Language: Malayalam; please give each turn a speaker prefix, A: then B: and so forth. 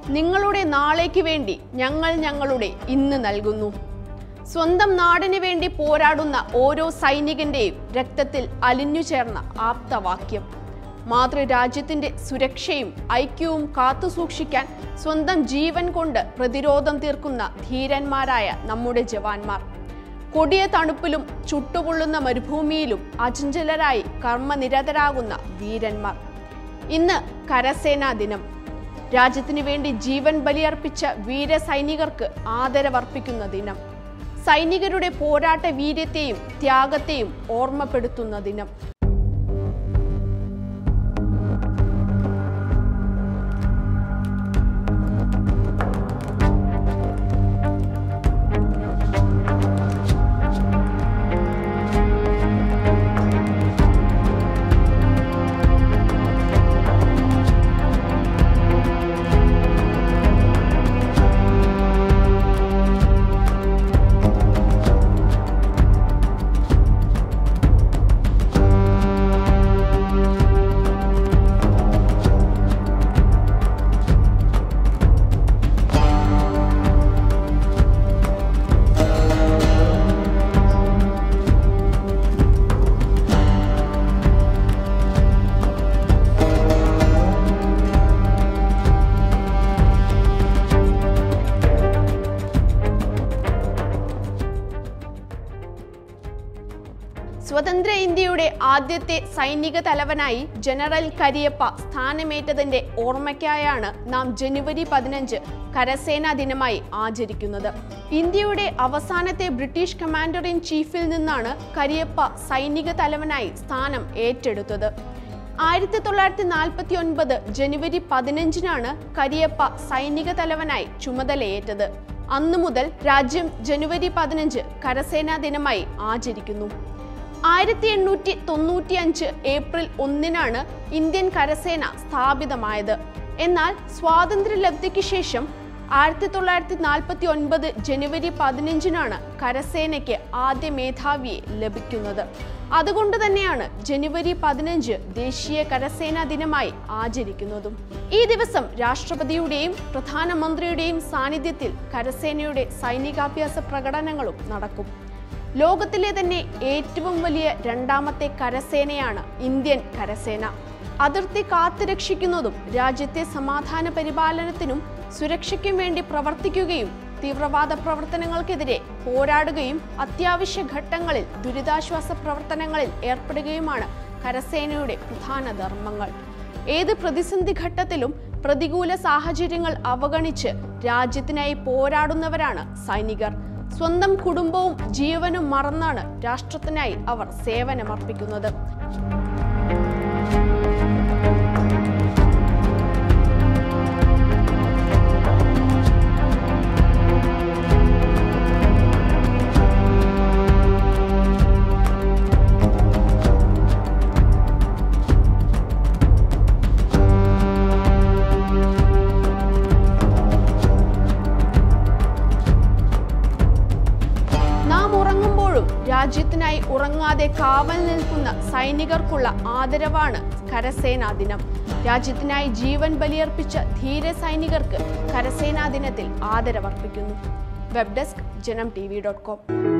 A: നിങ്ങളുടെ നാളേക്ക് വേണ്ടി ഞങ്ങൾ ഞങ്ങളുടെ ഇന്ന് നൽകുന്നു സ്വന്തം നാടിന് വേണ്ടി പോരാടുന്ന ഓരോ സൈനികന്റെയും രക്തത്തിൽ അലിഞ്ഞു ചേർന്ന ആപ്തവാക്യം മാതൃരാജ്യത്തിന്റെ സുരക്ഷയും ഐക്യവും കാത്തുസൂക്ഷിക്കാൻ സ്വന്തം ജീവൻ കൊണ്ട് പ്രതിരോധം തീർക്കുന്ന ധീരന്മാരായ നമ്മുടെ ജവാന്മാർ കൊടിയ തണുപ്പിലും ചുട്ടുപൊള്ളുന്ന മരുഭൂമിയിലും അചഞ്ചലരായി കർമ്മനിരതരാകുന്ന വീരന്മാർ ഇന്ന് കരസേനാ ദിനം രാജ്യത്തിനു വേണ്ടി ജീവൻ ബലിയർപ്പിച്ച വീരസൈനികർക്ക് ആദരവർപ്പിക്കുന്ന ദിനം സൈനികരുടെ പോരാട്ട വീര്യത്തെയും ത്യാഗത്തെയും ഓർമ്മപ്പെടുത്തുന്ന ദിനം സ്വതന്ത്ര ഇന്ത്യയുടെ ആദ്യത്തെ സൈനിക തലവനായി ജനറൽ കരിയപ്പ സ്ഥാനമേറ്റതിന്റെ ഓർമ്മയ്ക്കായാണ് നാം ജനുവരി പതിനഞ്ച് കരസേനാ ദിനമായി ആചരിക്കുന്നത് ഇന്ത്യയുടെ അവസാനത്തെ ബ്രിട്ടീഷ് കമാൻഡർ ഇൻ ചീഫിൽ നിന്നാണ് കരിയപ്പ സൈനിക തലവനായി സ്ഥാനം ഏറ്റെടുത്തത് ആയിരത്തി തൊള്ളായിരത്തി നാൽപ്പത്തി ഒൻപത് ജനുവരി പതിനഞ്ചിനാണ് കരിയപ്പ സൈനിക തലവനായി ചുമതലയേറ്റത് അന്നു മുതൽ രാജ്യം ജനുവരി പതിനഞ്ച് കരസേനാ ദിനമായി ആചരിക്കുന്നു ആയിരത്തി എണ്ണൂറ്റി തൊണ്ണൂറ്റി അഞ്ച് ഏപ്രിൽ ഒന്നിനാണ് ഇന്ത്യൻ കരസേന സ്ഥാപിതമായത് എന്നാൽ സ്വാതന്ത്ര്യലബ്ധിക്ക് ശേഷം ആയിരത്തി തൊള്ളായിരത്തി നാൽപ്പത്തി ഒൻപത് ജനുവരി പതിനഞ്ചിനാണ് കരസേനയ്ക്ക് ആദ്യ മേധാവിയെ ലഭിക്കുന്നത് അതുകൊണ്ട് തന്നെയാണ് ജനുവരി പതിനഞ്ച് ദേശീയ കരസേനാ ദിനമായി ആചരിക്കുന്നതും ഈ ദിവസം രാഷ്ട്രപതിയുടെയും പ്രധാനമന്ത്രിയുടെയും സാന്നിധ്യത്തിൽ കരസേനയുടെ സൈനികാഭ്യാസ പ്രകടനങ്ങളും നടക്കും ലോകത്തിലെ തന്നെ ഏറ്റവും വലിയ രണ്ടാമത്തെ കരസേനയാണ് ഇന്ത്യൻ കരസേന അതിർത്തി കാത്തുരക്ഷിക്കുന്നതും രാജ്യത്തെ സമാധാന പരിപാലനത്തിനും സുരക്ഷയ്ക്കും വേണ്ടി പ്രവർത്തിക്കുകയും തീവ്രവാദ പ്രവർത്തനങ്ങൾക്കെതിരെ പോരാടുകയും അത്യാവശ്യ ഘട്ടങ്ങളിൽ ദുരിതാശ്വാസ പ്രവർത്തനങ്ങളിൽ ഏർപ്പെടുകയുമാണ് കരസേനയുടെ പ്രധാന ധർമ്മങ്ങൾ ഏത് പ്രതിസന്ധി ഘട്ടത്തിലും പ്രതികൂല സാഹചര്യങ്ങൾ അവഗണിച്ച് രാജ്യത്തിനായി പോരാടുന്നവരാണ് സൈനികർ സ്വന്തം കുടുംബവും ജീവനും മറന്നാണ് രാഷ്ട്രത്തിനായി അവർ സേവനമർപ്പിക്കുന്നത് നാം ഉറങ്ങുമ്പോഴും രാജ്യത്തിനായി ഉറങ്ങാതെ കാവൽ നിൽക്കുന്ന സൈനികർക്കുള്ള ആദരവാണ് കരസേനാ ദിനം രാജ്യത്തിനായി ജീവൻ ബലിയർപ്പിച്ച ധീര സൈനികർക്ക് കരസേനാ ദിനത്തിൽ ആദരവർപ്പിക്കുന്നു web desk Janam T V dot com